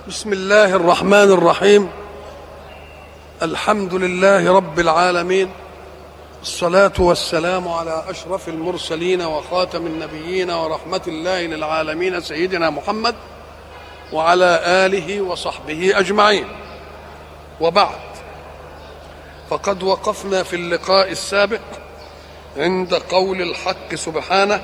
بسم الله الرحمن الرحيم الحمد لله رب العالمين الصلاة والسلام على أشرف المرسلين وخاتم النبيين ورحمة الله للعالمين سيدنا محمد وعلى آله وصحبه أجمعين وبعد فقد وقفنا في اللقاء السابق عند قول الحق سبحانه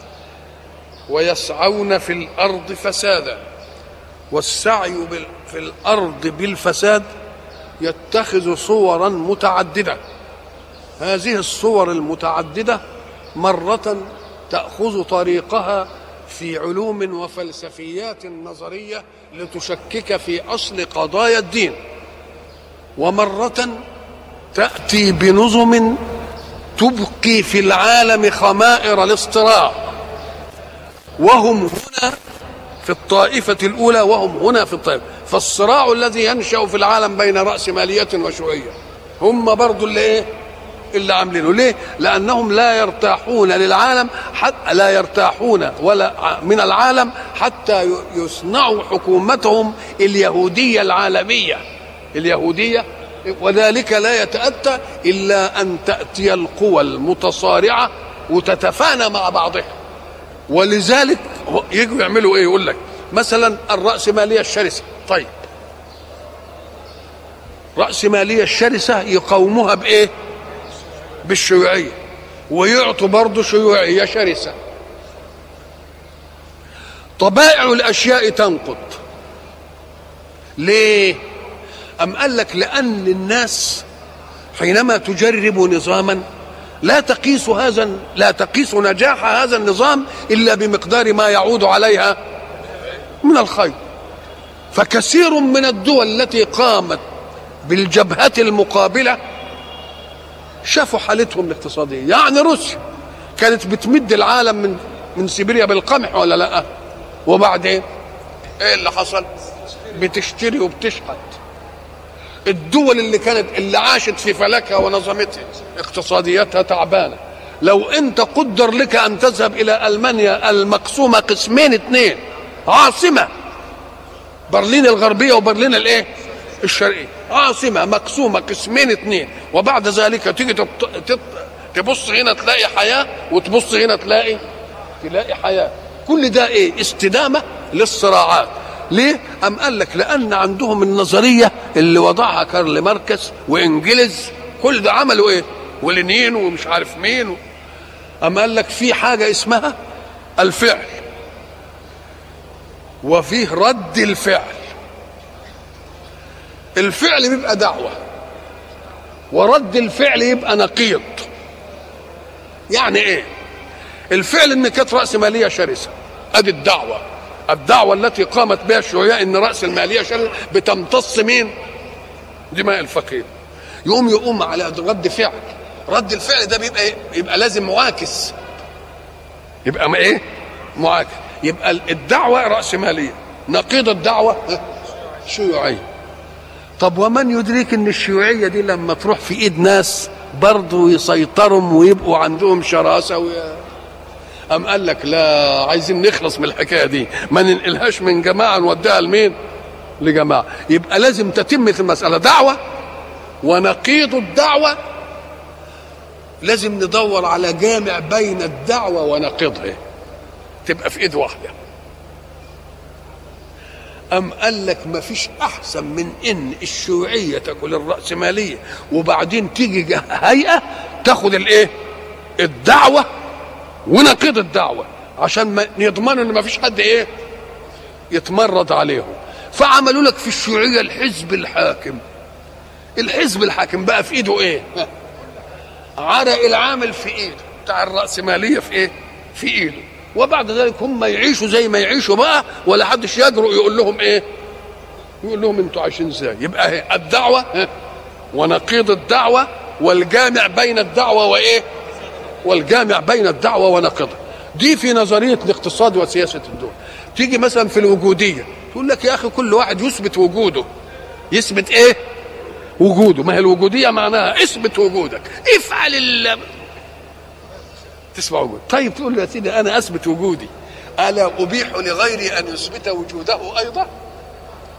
ويسعون في الأرض فسادا والسعي في الارض بالفساد يتخذ صورا متعدده هذه الصور المتعدده مره تاخذ طريقها في علوم وفلسفيات نظريه لتشكك في اصل قضايا الدين ومره تاتي بنظم تبقي في العالم خمائر الاصطراع وهم هنا في الطائفة الأولى وهم هنا في الطائفة فالصراع الذي ينشأ في العالم بين رأسمالية وشيوعية هم برضو اللي إيه اللي عاملينه ليه لأنهم لا يرتاحون للعالم حتى لا يرتاحون ولا من العالم حتى يصنعوا حكومتهم اليهودية العالمية اليهودية وذلك لا يتأتى إلا أن تأتي القوى المتصارعة وتتفانى مع بعضها ولذلك يجوا يعملوا ايه يقول لك مثلا الرأسمالية الشرسة طيب رأسمالية الشرسة يقاوموها بإيه بالشيوعية ويعطوا برضه شيوعية شرسة طبائع الأشياء تنقض ليه أم قال لك لأن الناس حينما تجرب نظاما لا تقيس هذا لا تقيس نجاح هذا النظام الا بمقدار ما يعود عليها من الخير فكثير من الدول التي قامت بالجبهة المقابلة شافوا حالتهم الاقتصادية يعني روسيا كانت بتمد العالم من من سيبيريا بالقمح ولا لا وبعدين ايه اللي حصل بتشتري وبتشحت الدول اللي كانت اللي عاشت في فلكها ونظمتها اقتصادياتها تعبانه لو انت قدر لك ان تذهب الى المانيا المقسومه قسمين اثنين عاصمه برلين الغربيه وبرلين الايه الشرقيه عاصمه مقسومه قسمين اثنين وبعد ذلك تيجي تبص هنا تلاقي حياه وتبص هنا تلاقي تلاقي حياه كل ده ايه استدامه للصراعات ليه؟ أم قال لك لأن عندهم النظرية اللي وضعها كارل ماركس وإنجلز كل ده عملوا إيه؟ ولينين ومش عارف مين و... أم قال لك في حاجة اسمها الفعل وفيه رد الفعل الفعل بيبقى دعوة ورد الفعل يبقى نقيض يعني ايه الفعل ان كانت راس ماليه شرسه ادي الدعوه الدعوة التي قامت بها الشيوعية ان رأس المالية شل بتمتص مين دماء الفقير يقوم يقوم على رد فعل رد الفعل ده بيبقى إيه؟ يبقى لازم معاكس يبقى ما ايه معاكس يبقى الدعوة رأس مالية نقيض الدعوة شيوعية طب ومن يدرك ان الشيوعية دي لما تروح في ايد ناس برضه يسيطروا ويبقوا عندهم شراسة ويا أم قال لك لا عايزين نخلص من الحكاية دي ما ننقلهاش من جماعة نوديها لمين لجماعة يبقى لازم تتم في المسألة دعوة ونقيض الدعوة لازم ندور على جامع بين الدعوة ونقيضها تبقى في ايد واحدة أم قال لك ما فيش أحسن من إن الشيوعية تاكل الرأسمالية وبعدين تيجي هيئة تاخد الإيه؟ الدعوة ونقيض الدعوه عشان ما يضمنوا ان ما فيش حد ايه يتمرد عليهم فعملوا لك في الشيوعيه الحزب الحاكم الحزب الحاكم بقى في ايده ايه عرق العامل في ايده بتاع الراسماليه في ايه في ايده وبعد ذلك هم يعيشوا زي ما يعيشوا بقى ولا حدش يجرؤ يقول لهم ايه يقول لهم انتوا عايشين ازاي يبقى هي الدعوه ونقيض الدعوه والجامع بين الدعوه وايه والجامع بين الدعوة ونقضها دي في نظرية الاقتصاد وسياسة الدول تيجي مثلا في الوجودية تقول لك يا أخي كل واحد يثبت وجوده يثبت إيه وجوده ما هي الوجودية معناها اثبت وجودك افعل ال تسمع وجود طيب تقول له يا سيدي أنا أثبت وجودي ألا أبيح لغيري أن يثبت وجوده أيضا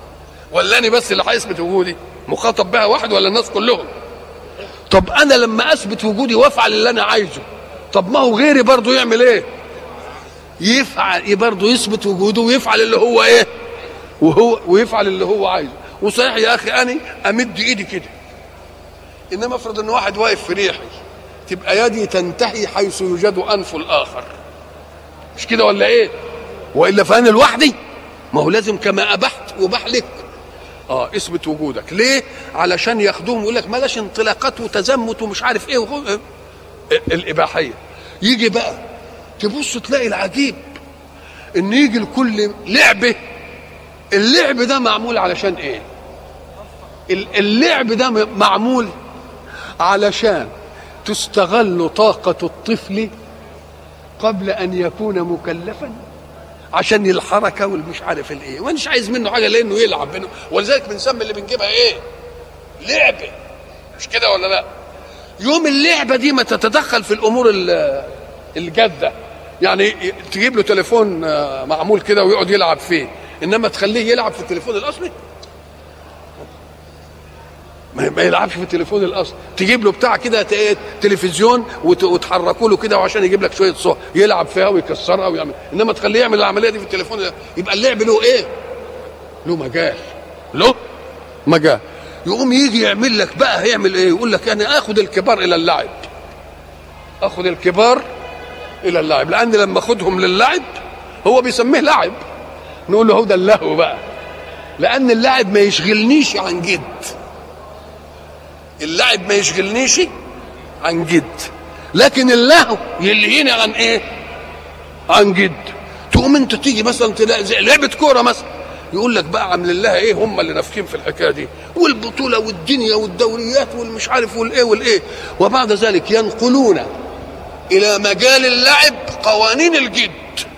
ولا انا بس اللي هيثبت وجودي مخاطب بها واحد ولا الناس كلهم طب انا لما اثبت وجودي وافعل اللي انا عايزه طب ما هو غيري برضه يعمل ايه يفعل برضه يثبت وجوده ويفعل اللي هو ايه وهو ويفعل اللي هو عايزه وصحيح يا اخي انا امد ايدي كده انما افرض ان واحد واقف في ريحي تبقى يدي تنتهي حيث يوجد انف الاخر مش كده ولا ايه والا فانا لوحدي ما هو لازم كما ابحت وبح لك اه اثبت وجودك ليه علشان ياخدوهم يقول لك بلاش انطلاقات وتزمت ومش عارف ايه وهو الاباحيه يجي بقى تبص تلاقي العجيب ان يجي لكل لعبه اللعب ده معمول علشان ايه اللعب ده معمول علشان تستغل طاقة الطفل قبل أن يكون مكلفا عشان الحركة والمش عارف الايه ومش عايز منه حاجة لأنه يلعب منه ولذلك بنسمي اللي بنجيبها ايه لعبة مش كده ولا لا يوم اللعبة دي ما تتدخل في الأمور الجادة يعني تجيب له تليفون معمول كده ويقعد يلعب فيه انما تخليه يلعب في التليفون الاصلي ما يلعبش في التليفون الاصلي تجيب له بتاع كده تلفزيون وتحركوا له كده وعشان يجيب لك شويه صور يلعب فيها ويكسرها ويعمل انما تخليه يعمل العمليه دي في التليفون يبقى اللعب له ايه له مجال له مجال يقوم يجي يعمل لك بقى هيعمل ايه يقول لك انا اخذ الكبار الى اللعب اخذ الكبار الى اللعب لان لما اخذهم للعب هو بيسميه لعب نقول له هو ده اللهو بقى لان اللعب ما يشغلنيش عن جد اللعب ما يشغلنيش عن جد لكن اللهو يلهيني عن ايه عن جد تقوم انت تيجي مثلا تلاقي زي لعبه كوره مثلا يقول لك بقى عامل لها ايه هم اللي نافخين في الحكايه دي والبطوله والدنيا والدوريات والمش عارف والايه والايه وبعد ذلك ينقلون الى مجال اللعب قوانين الجد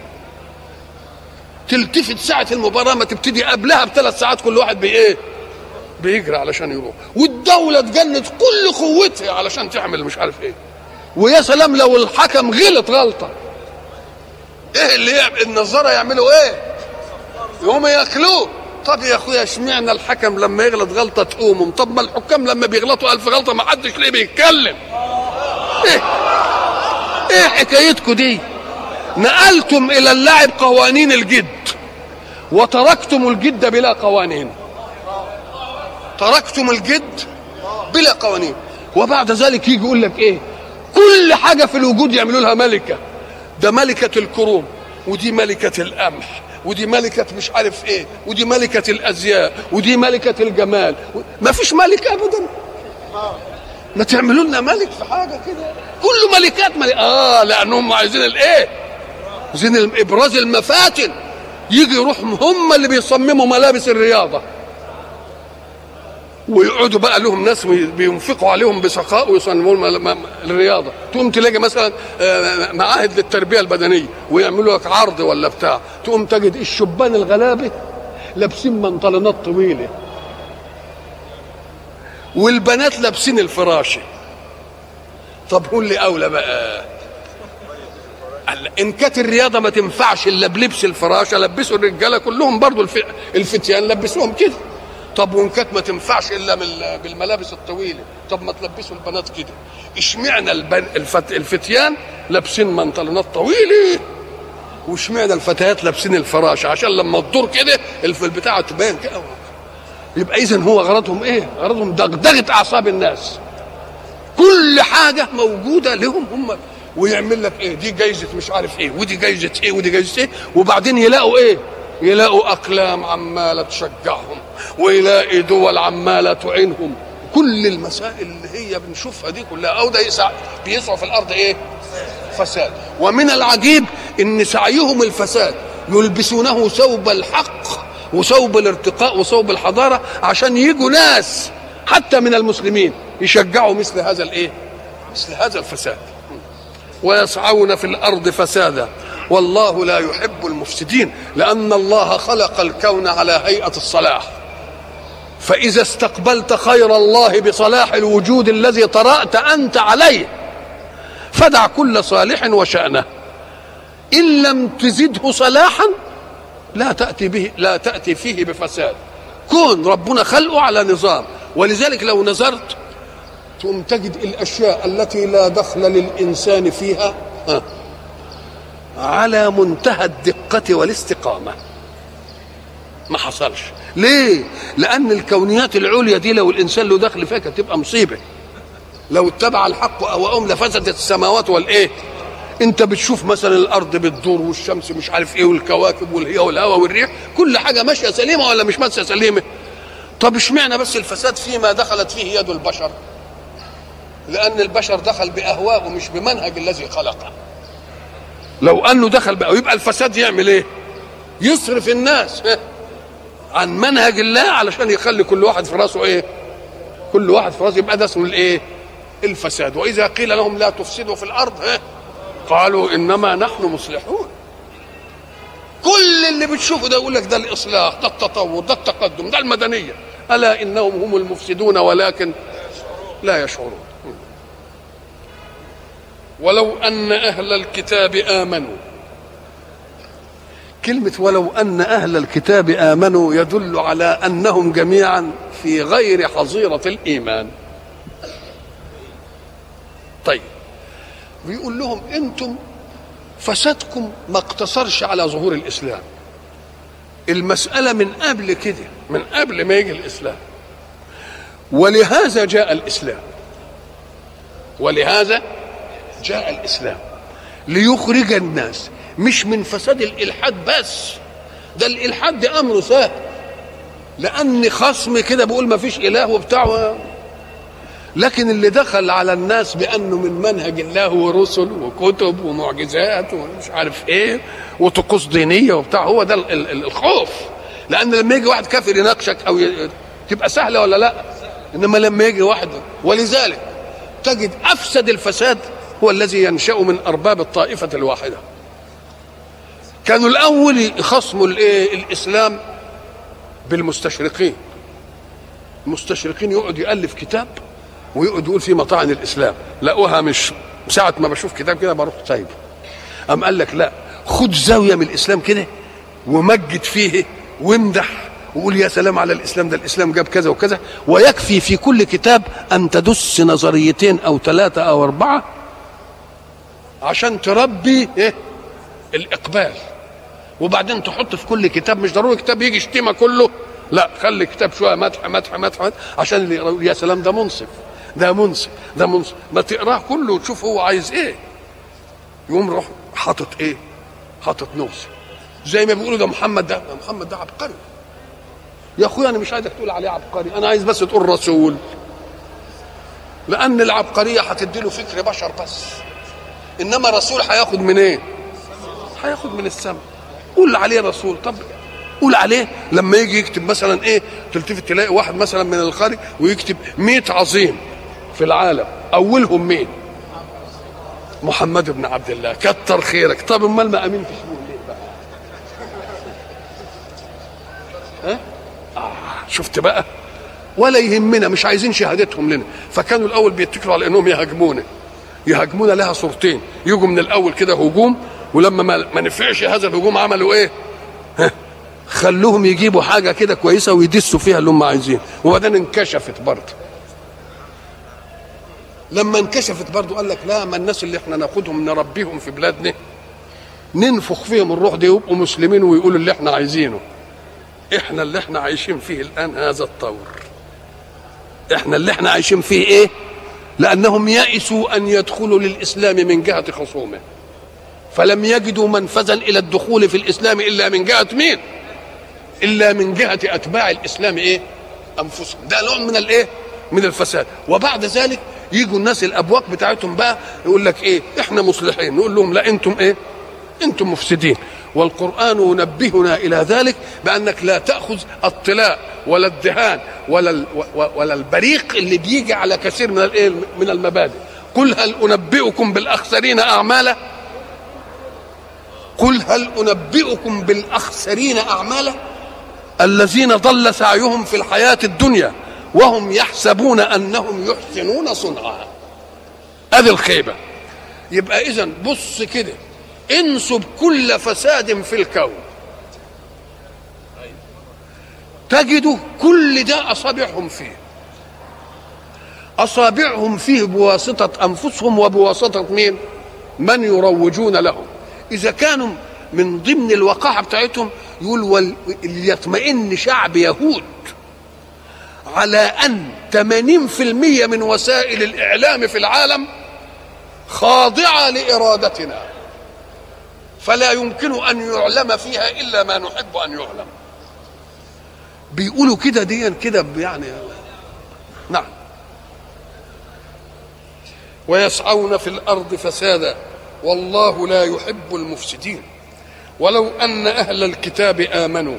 تلتفت ساعة المباراة ما تبتدي قبلها بثلاث ساعات كل واحد بإيه؟ بيجري علشان يروح والدولة تجند كل قوتها علشان تعمل مش عارف إيه ويا سلام لو الحكم غلط غلطة إيه اللي يعمل النظارة يعملوا إيه؟ يقوموا ياكلوه طب يا اخويا اشمعنى الحكم لما يغلط غلطه تقومهم طب ما الحكام لما بيغلطوا ألف غلطه ما حدش ليه بيتكلم ايه ايه حكايتكم دي نقلتم الى اللعب قوانين الجد وتركتم الجد بلا قوانين تركتم الجد بلا قوانين وبعد ذلك يجي يقول لك ايه كل حاجه في الوجود يعملوا لها ملكه ده ملكه الكروم ودي ملكه القمح ودي ملكة مش عارف ايه ودي ملكة الازياء ودي ملكة الجمال ما فيش ملك ابدا ما تعملوا لنا ملك في حاجة كده كله ملكات ملك اه لانهم عايزين الايه عايزين ابراز المفاتن يجي يروح هم اللي بيصمموا ملابس الرياضة ويقعدوا بقى لهم ناس بينفقوا عليهم بسخاء ويصمموا الرياضه تقوم تلاقي مثلا معاهد للتربيه البدنيه ويعملوا لك عرض ولا بتاع تقوم تجد الشبان الغلابه لابسين بنطلونات طويله والبنات لابسين الفراشه طب قول لي اولى بقى ان كانت الرياضه ما تنفعش الا بلبس الفراشه لبسوا الرجاله كلهم برضو الفتيان لبسوهم كده طب وان كانت ما تنفعش الا بالملابس الطويله طب ما تلبسوا البنات كده اشمعنى البن... الفت... الفتيان لابسين بنطلونات طويله واشمعنى الفتيات لابسين الفراشه عشان لما تدور كده البتاعه تبان كده يبقى اذا هو غرضهم ايه غرضهم دغدغه اعصاب الناس كل حاجه موجوده لهم هم ويعمل لك ايه دي جايزه مش عارف ايه ودي جايزه ايه ودي جايزه ايه وبعدين يلاقوا ايه يلاقوا اقلام عماله تشجعهم ويلاقي دول عماله تعينهم كل المسائل اللي هي بنشوفها دي كلها او ده يسعى بيسعوا في الارض ايه فساد ومن العجيب ان سعيهم الفساد يلبسونه ثوب الحق وثوب الارتقاء وثوب الحضاره عشان يجوا ناس حتى من المسلمين يشجعوا مثل هذا الايه مثل هذا الفساد ويسعون في الارض فسادا والله لا يحب المفسدين لان الله خلق الكون على هيئه الصلاح فاذا استقبلت خير الله بصلاح الوجود الذي طرات انت عليه فدع كل صالح وشانه ان لم تزده صلاحا لا تاتي به لا تاتي فيه بفساد كون ربنا خلقه على نظام ولذلك لو نظرت تقوم تجد الاشياء التي لا دخل للانسان فيها ها على منتهى الدقه والاستقامه ما حصلش ليه لان الكونيات العليا دي لو الانسان له دخل فيها كانت تبقى مصيبه لو اتبع الحق او لفسدت السماوات والايه انت بتشوف مثلا الارض بتدور والشمس مش عارف ايه والكواكب والهواء والهواء والريح كل حاجه ماشيه سليمه ولا مش ماشيه سليمه طب اشمعنى بس الفساد فيما دخلت فيه يد البشر لان البشر دخل باهوائه مش بمنهج الذي خلقه لو انه دخل بقى يبقى الفساد يعمل ايه يصرف الناس عن منهج الله علشان يخلي كل واحد في راسه ايه كل واحد في راسه يبقى ده اسمه الايه الفساد واذا قيل لهم لا تفسدوا في الارض ها قالوا انما نحن مصلحون كل اللي بتشوفه ده يقول لك ده الاصلاح ده التطور ده التقدم ده المدنيه الا انهم هم المفسدون ولكن لا يشعرون ولو ان اهل الكتاب امنوا كلمه ولو ان اهل الكتاب امنوا يدل على انهم جميعا في غير حظيره الايمان طيب بيقول لهم انتم فسادكم ما اقتصرش على ظهور الاسلام المساله من قبل كده من قبل ما يجي الاسلام ولهذا جاء الاسلام ولهذا جاء الاسلام ليخرج الناس مش من فساد الالحاد بس ده الالحاد ده امره سهل لان خصم كده بيقول ما فيش اله وبتاع لكن اللي دخل على الناس بانه من منهج الله ورسل وكتب ومعجزات ومش عارف ايه وطقوس دينيه وبتاع هو ده الخوف لان لما يجي واحد كافر يناقشك او ي... تبقى سهله ولا لا انما لما يجي واحد ولذلك تجد افسد الفساد هو الذي ينشا من ارباب الطائفه الواحده كانوا الاول يخصموا الايه الاسلام بالمستشرقين المستشرقين يقعد يالف كتاب ويقعد يقول في مطاعن الاسلام لقوها مش ساعه ما بشوف كتاب كده بروح سايبه قام قال لك لا خد زاويه من الاسلام كده ومجد فيه وامدح وقول يا سلام على الاسلام ده الاسلام جاب كذا وكذا ويكفي في كل كتاب ان تدس نظريتين او ثلاثه او اربعه عشان تربي ايه الاقبال وبعدين تحط في كل كتاب مش ضروري كتاب يجي شتيمه كله لا خلي كتاب شويه مدح مدح مدح, مدح عشان اللي يقول يا سلام ده منصف ده منصف ده منصف ما تقراه كله وتشوف هو عايز ايه يقوم روح حاطط ايه حاطط نوس زي ما بيقولوا ده محمد ده, ده محمد ده عبقري يا اخويا انا مش عايزك تقول عليه عبقري انا عايز بس تقول رسول لان العبقريه هتدي له فكر بشر بس انما رسول هياخد من ايه هياخد من السماء قول عليه رسول طب قول عليه لما يجي يكتب مثلا ايه تلتفت تلاقي واحد مثلا من الخارج ويكتب 100 عظيم في العالم اولهم مين محمد بن عبد الله كتر خيرك طب امال ما امنتش ليه بقى ها آه شفت بقى ولا يهمنا مش عايزين شهادتهم لنا فكانوا الاول بيتكلوا على انهم يهاجمونا يهاجمونا لها صورتين يجوا من الاول كده هجوم ولما ما نفعش هذا الهجوم عملوا ايه ها خلوهم يجيبوا حاجة كده كويسة ويدسوا فيها اللي هم عايزين وبعدين انكشفت برضه لما انكشفت برضه قال لك لا ما الناس اللي احنا ناخدهم نربيهم في بلادنا ننفخ فيهم الروح دي ويبقوا مسلمين ويقولوا اللي احنا عايزينه احنا اللي احنا عايشين فيه الان هذا الطور احنا اللي احنا عايشين فيه ايه لانهم يئسوا ان يدخلوا للاسلام من جهه خصومه فلم يجدوا منفذا الى الدخول في الاسلام الا من جهه مين الا من جهه اتباع الاسلام ايه انفسهم ده نوع من الايه من الفساد وبعد ذلك يجوا الناس الابواق بتاعتهم بقى يقول لك ايه احنا مصلحين نقول لهم لا انتم ايه انتم مفسدين والقران ينبهنا الى ذلك بانك لا تاخذ الطلاء ولا الدهان ولا ولا البريق اللي بيجي على كثير من الايه من المبادئ قل هل انبئكم بالاخسرين اعمالا قل هل انبئكم بالاخسرين اعمالا الذين ضل سعيهم في الحياه الدنيا وهم يحسبون انهم يحسنون صنعا هذه الخيبه يبقى اذا بص كده انسب كل فساد في الكون تجد كل ده اصابعهم فيه اصابعهم فيه بواسطه انفسهم وبواسطه مين من يروجون لهم اذا كانوا من ضمن الوقاحه بتاعتهم يقول ول... ليطمئن شعب يهود على ان 80% من وسائل الاعلام في العالم خاضعه لارادتنا فلا يمكن ان يعلم فيها الا ما نحب ان يعلم بيقولوا كده ديا كده يعني نعم ويسعون في الارض فسادا والله لا يحب المفسدين ولو ان اهل الكتاب امنوا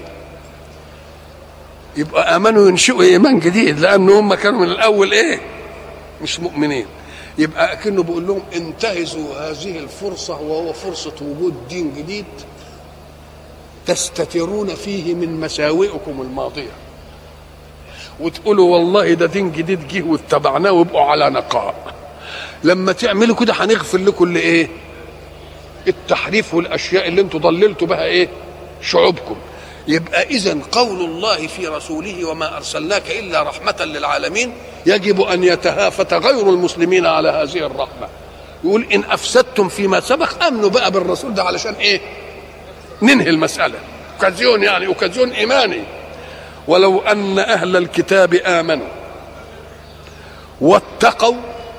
يبقى امنوا ينشئوا ايمان جديد لان هم كانوا من الاول ايه مش مؤمنين يبقى كأنه بيقول لهم انتهزوا هذه الفرصة وهو فرصة وجود دين جديد تستترون فيه من مساوئكم الماضية وتقولوا والله ده دين جديد جه واتبعناه وابقوا على نقاء لما تعملوا كده هنغفر لكم اللي ايه التحريف والاشياء اللي انتم ضللتوا بها ايه شعوبكم يبقى اذا قول الله في رسوله وما ارسلناك الا رحمه للعالمين يجب ان يتهافت غير المسلمين على هذه الرحمه يقول ان افسدتم فيما سبق امنوا بقى بالرسول ده علشان ايه ننهي المساله اوكازيون يعني اوكازيون ايماني ولو ان اهل الكتاب امنوا واتقوا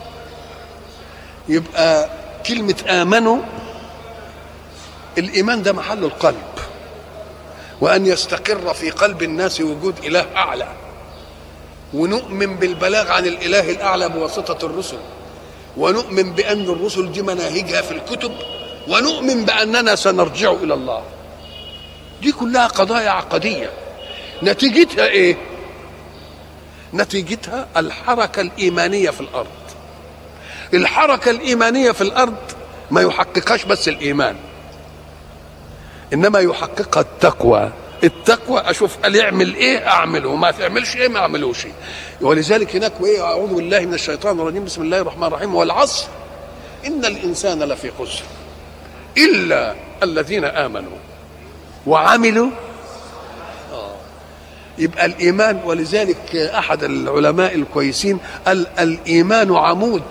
يبقى كلمه امنوا الايمان ده محل القلب وان يستقر في قلب الناس وجود اله اعلى ونؤمن بالبلاغ عن الاله الاعلى بواسطه الرسل ونؤمن بان الرسل دي مناهجها في الكتب ونؤمن باننا سنرجع الى الله دي كلها قضايا عقديه نتيجتها ايه نتيجتها الحركه الايمانيه في الارض الحركه الايمانيه في الارض ما يحققهاش بس الايمان انما يحققها التقوى التقوى اشوف قال يعمل ايه اعمله ما تعملش ايه ما اعملوش ولذلك هناك وايه اعوذ بالله من الشيطان الرجيم بسم الله الرحمن الرحيم والعصر ان الانسان لفي خسر الا الذين امنوا وعملوا يبقى الايمان ولذلك احد العلماء الكويسين قال الايمان عمود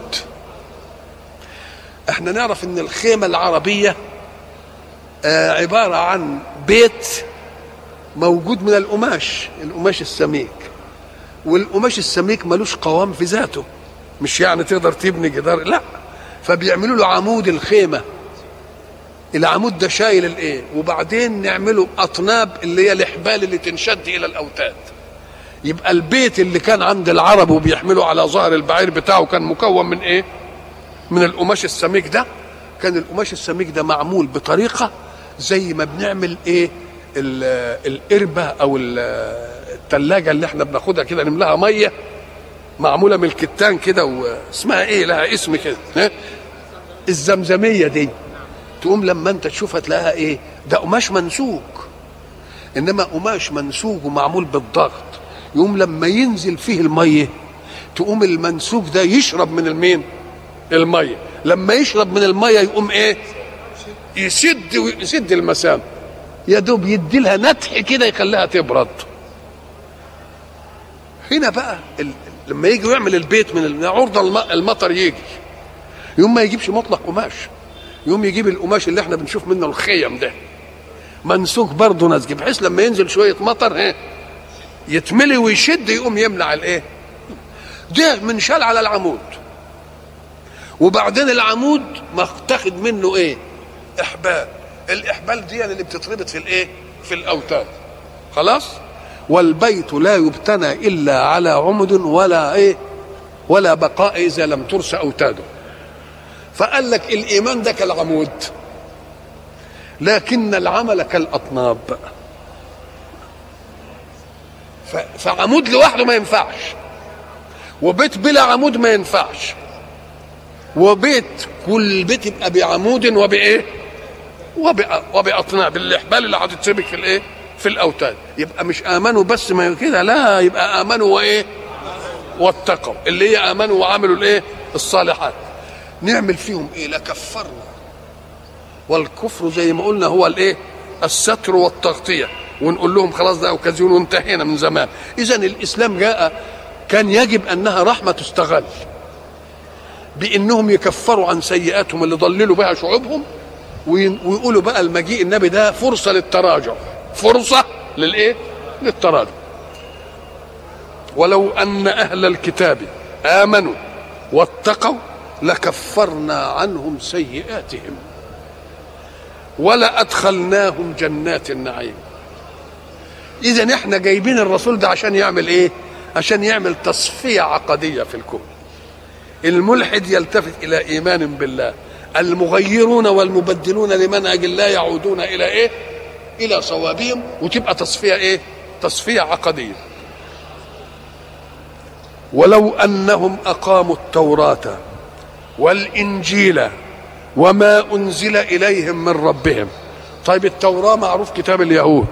احنا نعرف ان الخيمه العربيه آه عباره عن بيت موجود من القماش القماش السميك والقماش السميك ملوش قوام في ذاته مش يعني تقدر تبني جدار لا فبيعملوا له عمود الخيمه العمود ده شايل الايه وبعدين نعمله اطناب اللي هي الحبال اللي تنشد الى الاوتاد يبقى البيت اللي كان عند العرب وبيحملوا على ظهر البعير بتاعه كان مكون من ايه من القماش السميك ده كان القماش السميك ده معمول بطريقه زي ما بنعمل ايه القربة او الثلاجة اللي احنا بناخدها كده نملاها مية معمولة من الكتان كده واسمها ايه لها اسم كده الزمزمية دي تقوم لما انت تشوفها تلاقيها ايه ده قماش منسوج انما قماش منسوج ومعمول بالضغط يقوم لما ينزل فيه المية تقوم المنسوج ده يشرب من المين المية لما يشرب من المية يقوم ايه يسد يسد المسام يا دوب يدي لها نتح كده يخليها تبرد هنا بقى ال... لما يجي يعمل البيت من عرضة الم... المطر يجي يوم ما يجيبش مطلق قماش يوم يجيب القماش اللي احنا بنشوف منه الخيم ده منسوج برضه نسج بحيث لما ينزل شويه مطر ايه يتملي ويشد يقوم يمنع الايه ده منشال على العمود وبعدين العمود متاخد منه ايه احبال الاحبال دي اللي بتتربط في الايه في الاوتاد خلاص والبيت لا يبتنى الا على عمد ولا ايه ولا بقاء اذا لم ترس اوتاده فقال لك الايمان ده كالعمود لكن العمل كالاطناب فعمود لوحده ما ينفعش وبيت بلا عمود ما ينفعش وبيت كل بيت يبقى بعمود وبايه وباطناب الاحبال اللي هتتسبك في الايه في الاوتاد يبقى مش امنوا بس ما كده لا يبقى امنوا وايه واتقوا اللي هي امنوا وعملوا الايه الصالحات نعمل فيهم ايه لكفرنا والكفر زي ما قلنا هو الايه الستر والتغطيه ونقول لهم خلاص ده اوكازيون وانتهينا من زمان اذا الاسلام جاء كان يجب انها رحمه تستغل بانهم يكفروا عن سيئاتهم اللي ضللوا بها شعوبهم ويقولوا بقى المجيء النبي ده فرصه للتراجع فرصه للايه للتراجع ولو ان اهل الكتاب امنوا واتقوا لكفرنا عنهم سيئاتهم ولأدخلناهم جنات النعيم إذا احنا جايبين الرسول ده عشان يعمل إيه؟ عشان يعمل تصفية عقدية في الكون الملحد يلتفت إلى إيمان بالله المغيرون والمبدلون لمنهج الله يعودون إلى إيه؟ إلى صوابهم وتبقى تصفية إيه؟ تصفية عقدية ولو أنهم أقاموا التوراة والإنجيل وما أنزل إليهم من ربهم طيب التوراة معروف كتاب اليهود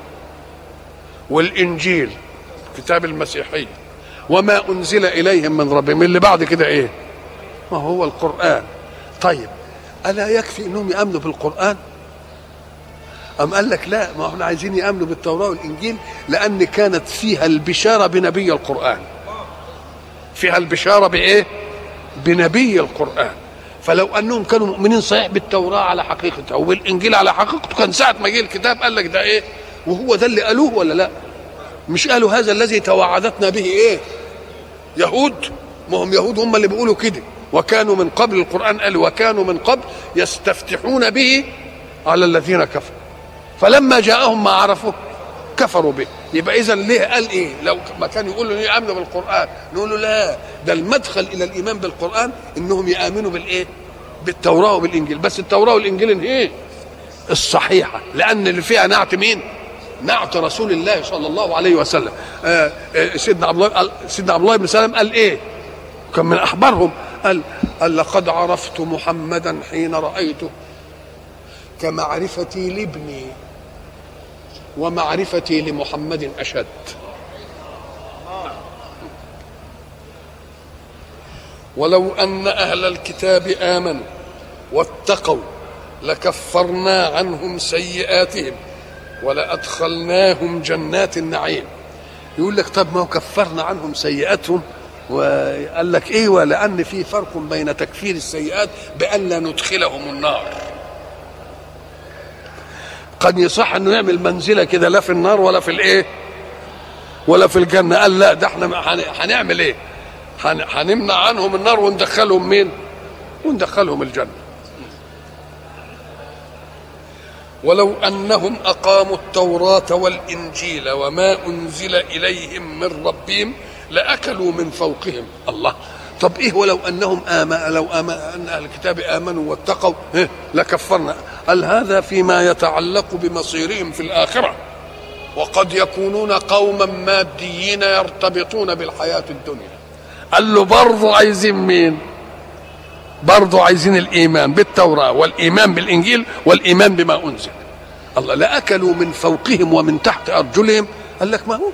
والإنجيل كتاب المسيحية وما أنزل إليهم من ربهم اللي بعد كده إيه ما هو القرآن طيب ألا يكفي أنهم يأمنوا بالقرآن أم قال لك لا ما احنا عايزين يأمنوا بالتوراة والإنجيل لأن كانت فيها البشارة بنبي القرآن فيها البشارة بإيه بنبي القرآن فلو انهم كانوا مؤمنين صحيح بالتوراه على حقيقتها وبالانجيل على حقيقته كان ساعه ما جه الكتاب قال لك ده ايه وهو ده اللي قالوه ولا لا مش قالوا هذا الذي توعدتنا به ايه يهود ما هم يهود هم اللي بيقولوا كده وكانوا من قبل القران قال وكانوا من قبل يستفتحون به على الذين كفروا فلما جاءهم ما عرفوا كفروا به يبقى اذا ليه قال ايه لو ما كان يقول له ليه امنوا بالقران نقول له لا ده المدخل الى الايمان بالقران انهم يامنوا بالايه بالتوراه وبالانجيل بس التوراه والانجيل ايه الصحيحه لان اللي فيها نعت مين نعت رسول الله صلى الله عليه وسلم آه آه سيدنا عبد الله سيدنا عبد الله بن سلام قال ايه كان من اخبارهم قال قال لقد عرفت محمدا حين رايته كمعرفتي لابني ومعرفتي لمحمد اشد ولو ان اهل الكتاب امنوا واتقوا لكفرنا عنهم سيئاتهم ولادخلناهم جنات النعيم يقول لك طب ما هو كفرنا عنهم سيئاتهم وقال لك ايوه لان في فرق بين تكفير السيئات بان لا ندخلهم النار قد يصح انه يعمل منزله كده لا في النار ولا في الايه ولا في الجنه قال لا ده احنا هنعمل ايه هنمنع عنهم النار وندخلهم مين وندخلهم الجنه ولو انهم اقاموا التوراه والانجيل وما انزل اليهم من ربهم لاكلوا من فوقهم الله طب ايه ولو انهم آمن لو آمن ان اهل الكتاب امنوا واتقوا إيه لكفرنا قال هذا فيما يتعلق بمصيرهم في الاخره وقد يكونون قوما ماديين يرتبطون بالحياه الدنيا قال له برضه عايزين مين برضه عايزين الايمان بالتوراه والايمان بالانجيل والايمان بما انزل الله لاكلوا من فوقهم ومن تحت ارجلهم قال لك ما هو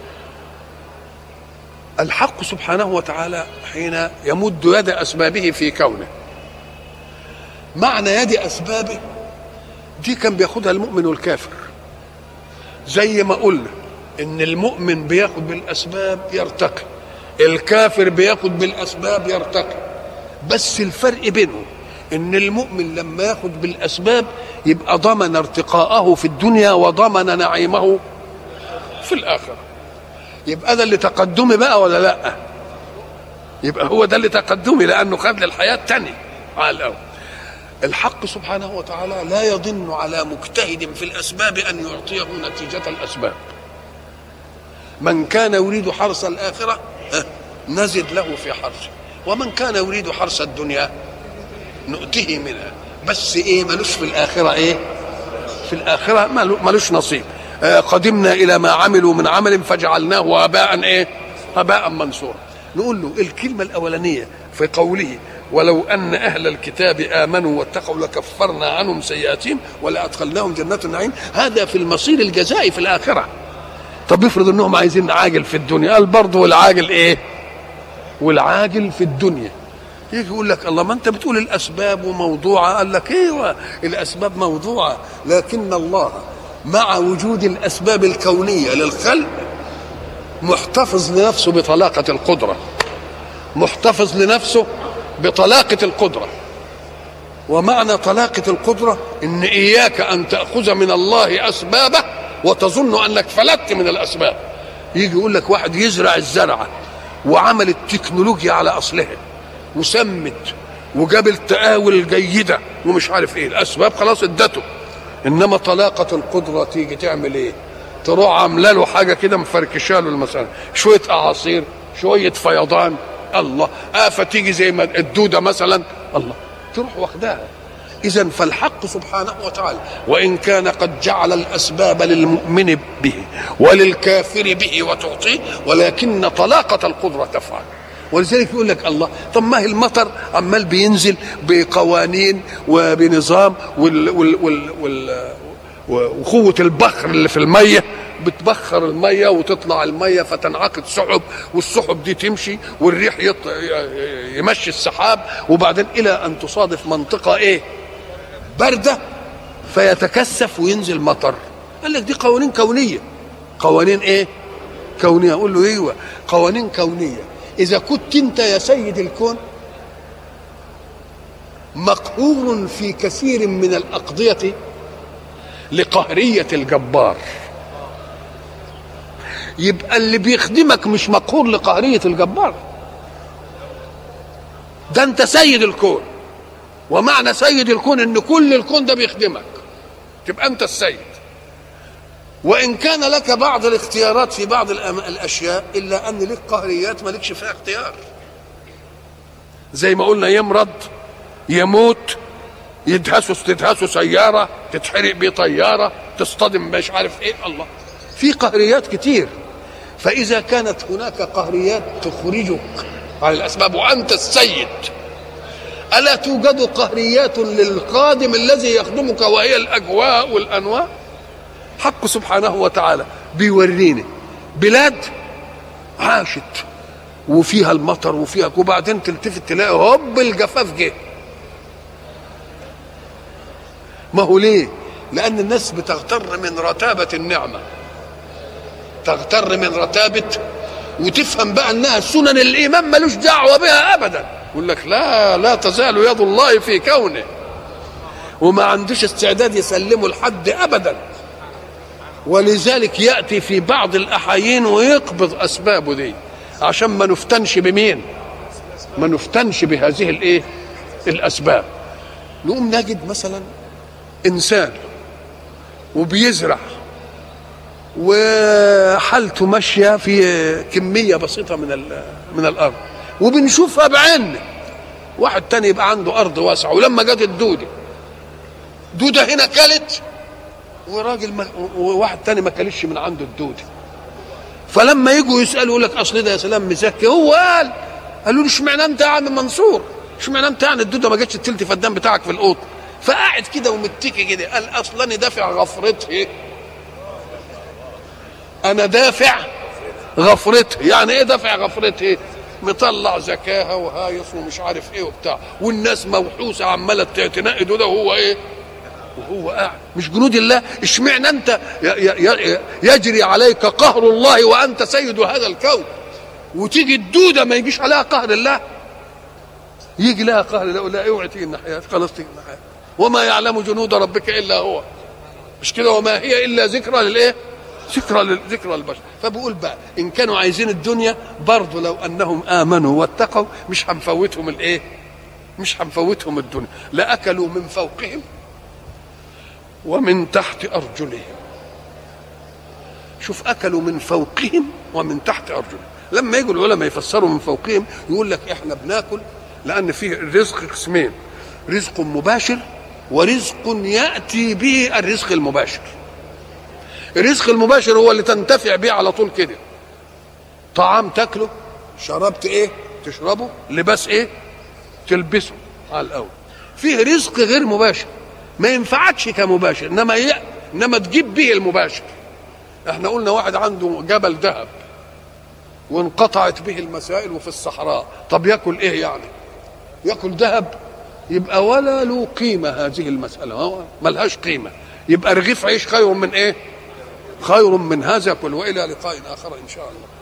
الحق سبحانه وتعالى حين يمد يد اسبابه في كونه معنى يد اسبابه دي كان بياخدها المؤمن والكافر زي ما قلنا ان المؤمن بياخد بالاسباب يرتقي الكافر بياخد بالاسباب يرتقي بس الفرق بينهم ان المؤمن لما ياخد بالاسباب يبقى ضمن ارتقاءه في الدنيا وضمن نعيمه في الاخره يبقى ده اللي تقدمي بقى ولا لا يبقى هو ده اللي تقدمي لانه خد للحياه تاني على الاول الحق سبحانه وتعالى لا يضن على مجتهد في الاسباب ان يعطيه نتيجه الاسباب من كان يريد حرث الاخره نزد له في حرثه ومن كان يريد حرث الدنيا نؤته منها بس ايه ملوش في الاخره ايه في الاخره ملوش نصيب قدمنا الى ما عملوا من عمل فجعلناه هباء ايه هباء منصورا نقول له الكلمه الاولانيه في قوله ولو ان اهل الكتاب امنوا واتقوا لكفرنا عنهم سيئاتهم ولادخلناهم جنات النعيم هذا في المصير الجزائي في الاخره طب افرض انهم عايزين عاجل في الدنيا قال برضه والعاجل ايه والعاجل في الدنيا يجي يقول لك الله ما انت بتقول الاسباب موضوعه قال لك ايوه الاسباب موضوعه لكن الله مع وجود الاسباب الكونيه للخلق محتفظ لنفسه بطلاقه القدره محتفظ لنفسه بطلاقه القدره ومعنى طلاقه القدره ان اياك ان تاخذ من الله اسبابه وتظن انك فلت من الاسباب يجي يقول لك واحد يزرع الزرعه وعمل التكنولوجيا على اصلها وسمت وجاب التقاول الجيده ومش عارف ايه الاسباب خلاص ادته انما طلاقه القدره تيجي تعمل ايه تروح عامله له حاجه كده مفركشه له مثلا شويه اعاصير شويه فيضان الله آفة تيجي زي ما الدوده مثلا الله تروح واخداها إذا فالحق سبحانه وتعالى وإن كان قد جعل الأسباب للمؤمن به وللكافر به وتعطيه ولكن طلاقة القدرة تفعل ولذلك يقول لك الله طب ما هي المطر عمال بينزل بقوانين وبنظام وال وال وال وال وقوة البخر اللي في المية بتبخر المية وتطلع المية فتنعقد سحب والسحب دي تمشي والريح يط... يمشي السحاب وبعدين إلى أن تصادف منطقة إيه باردة فيتكثف وينزل مطر قال لك دي قوانين كونية قوانين إيه كونية أقول له أيوة قوانين كونية إذا كنت أنت يا سيد الكون مقهور في كثير من الأقضية لقهرية الجبار يبقى اللي بيخدمك مش مقهور لقهرية الجبار ده انت سيد الكون ومعنى سيد الكون ان كل الكون ده بيخدمك تبقى انت السيد وان كان لك بعض الاختيارات في بعض الاشياء الا ان لك قهريات مالكش فيها اختيار زي ما قلنا يمرض يموت يدهسوا تدهسوا سياره تتحرق بيه طياره تصطدم مش عارف ايه الله في قهريات كتير فاذا كانت هناك قهريات تخرجك عن الاسباب وانت السيد الا توجد قهريات للقادم الذي يخدمك وهي الاجواء والانواع حق سبحانه وتعالى بيورينا بلاد عاشت وفيها المطر وفيها وبعدين تلتفت تلاقي هوب الجفاف جه ما هو ليه لان الناس بتغتر من رتابه النعمه تغتر من رتابه وتفهم بقى انها سنن الايمان ملوش دعوه بها ابدا يقول لك لا لا تزال يد الله في كونه وما عندوش استعداد يسلمه لحد ابدا ولذلك ياتي في بعض الاحايين ويقبض اسبابه دي عشان ما نفتنش بمين ما نفتنش بهذه الايه الاسباب نقوم نجد مثلا انسان وبيزرع وحالته ماشيه في كميه بسيطه من من الارض وبنشوفها بعيننا واحد تاني يبقى عنده ارض واسعه ولما جت الدوده دوده هنا كلت وراجل ما وواحد تاني ما كلش من عنده الدوده فلما يجوا يسالوا يقول لك اصل ده يا سلام مزكي هو قال قالوا له اشمعنى انت يا عم منصور اشمعنى انت يعني الدوده ما جتش التلت فدان بتاعك في القوط فقاعد كده ومتكي كده قال اصلا انا دافع غفرتي انا دافع غفرتي يعني ايه دافع غفرتي مطلع زكاها وهايص ومش عارف ايه وبتاع والناس موحوسه عماله تنقي ده وهو ايه وهو قاعد مش جنود الله اشمعنى انت يجري عليك قهر الله وانت سيد هذا الكون وتيجي الدوده ما يجيش عليها قهر الله يجي لها قهر الله لا اوعي تيجي الناحيه خلاص تيجي الناحيه وما يعلم جنود ربك الا هو مش كده وما هي الا ذكرى للايه ذكرى ذكرى للبشر فبقول بقى ان كانوا عايزين الدنيا برضه لو انهم امنوا واتقوا مش هنفوتهم الايه مش هنفوتهم الدنيا لاكلوا من فوقهم ومن تحت ارجلهم شوف اكلوا من فوقهم ومن تحت ارجلهم لما يجوا العلماء يفسروا من فوقهم يقول لك احنا بناكل لان فيه الرزق قسمين رزق مباشر ورزق ياتي به الرزق المباشر الرزق المباشر هو اللي تنتفع به على طول كده طعام تاكله شربت ايه تشربه لباس ايه تلبسه على الاول فيه رزق غير مباشر ما ينفعكش كمباشر انما ي... انما تجيب به المباشر احنا قلنا واحد عنده جبل ذهب وانقطعت به المسائل وفي الصحراء طب ياكل ايه يعني ياكل ذهب يبقى ولا له قيمه هذه المساله ملهاش قيمه يبقى رغيف عيش خير من ايه خير من هذا كله والى لقاء اخر ان شاء الله